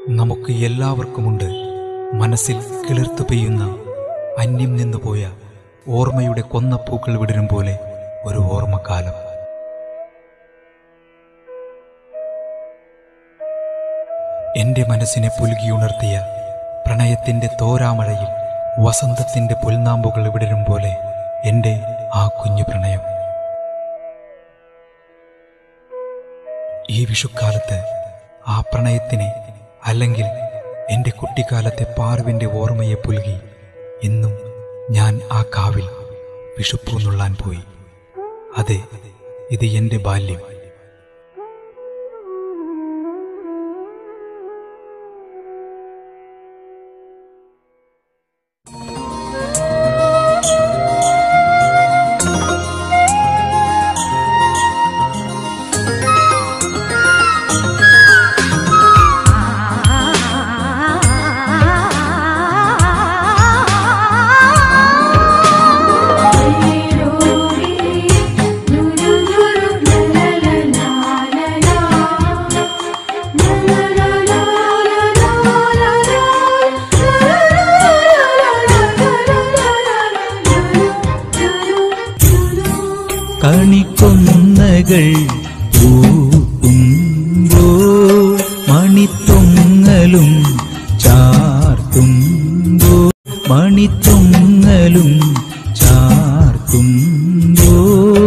നമുക്ക് എല്ലാവർക്കുമുണ്ട് മനസ്സിൽ കിളിർത്തു പെയ്യുന്ന അന്യം നിന്നു പോയ ഓർമ്മയുടെ കൊന്നപ്പൂക്കൾ വിടരും പോലെ ഒരു ഓർമ്മക്കാലം എന്റെ മനസ്സിനെ പുലുകിയുണർത്തിയ പ്രണയത്തിന്റെ തോരാമഴയിൽ വസന്തത്തിന്റെ പുൽനാമ്പുകൾ വിടരും പോലെ എന്റെ ആ കുഞ്ഞു പ്രണയം ഈ വിഷുക്കാലത്ത് ആ പ്രണയത്തിനെ അല്ലെങ്കിൽ എൻ്റെ കുട്ടിക്കാലത്തെ പാർവിൻ്റെ ഓർമ്മയെ പുലുകി ഇന്നും ഞാൻ ആ കാവിൽ വിഷുപ്പൂ നുള്ളാൻ പോയി അതെ ഇത് എൻ്റെ ബാല്യം കണിക്കൊന്നകൾ പൂക്കുമ്പോ മണിത്തൊങ്ങലും ചാർത്തുമ്പോ മണിത്തൊങ്ങലും ചാർത്തുമ്പോ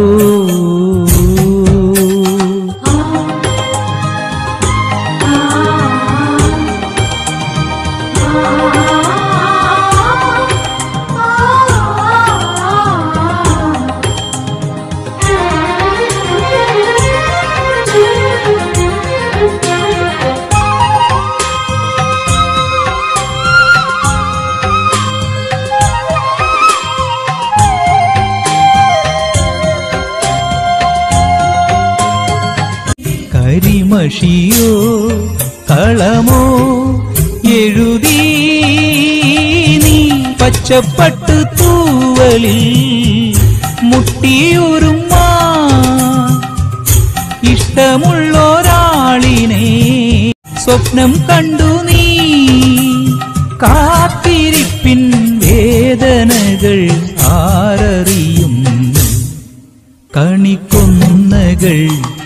കരിമഷിയോ കളമോ എഴുതി നീ പച്ചപ്പട്ട് തൂവലിൽ മുട്ടിയൊരുമ്മ ഇഷ്ടമുള്ളൊരാളിനെ സ്വപ്നം കണ്ടു നീ കാത്തിരിപ്പിൻ വേദനകൾ ആരറിയുന്നു കണിക്കൊന്നകൾ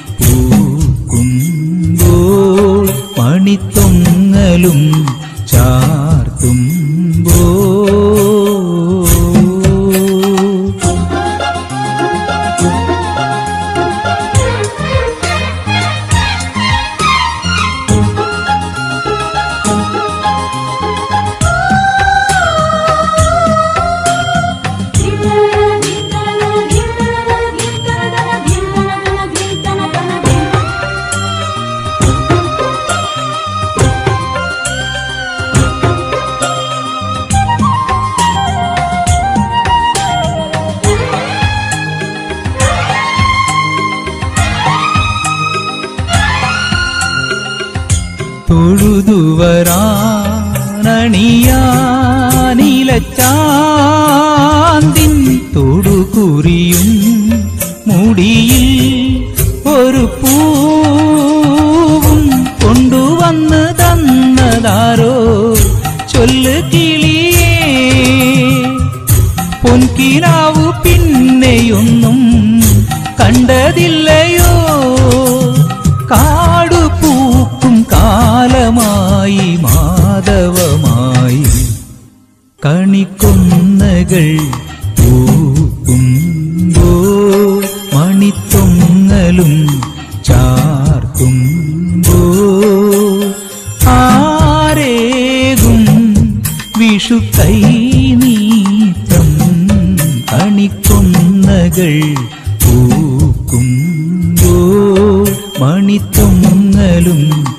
പൂക്കുമ്പോൾ മണിത്തൊങ്ങലും ചാർത്തുമ്പോ തൊഴുതുവരാനണിയാനിലച്ചാന്തിൻ തൊടുകുറിയും മുടിയിൽ ഒരു പൂവും കൊണ്ടുവന്ന് തന്നതാരോ ചൊല്ല് കിളിയേ പൊൻകിനാവു പിന്നെയൊന്നും കണ്ടതില്ലയോ കാടുപൂക്കും കാലമായി മാധവമായി കണിക്കൊന്നകൾ പൂക്കുമ്പോ മണിത്തൊങ്ങലും ചാർത്തുമ്പോ ആരേകും വിഷു കൈനീട്ടം കണിക്കൊന്നകൾ പൂക്കുമ്പോ മണിത്തൊങ്ങലും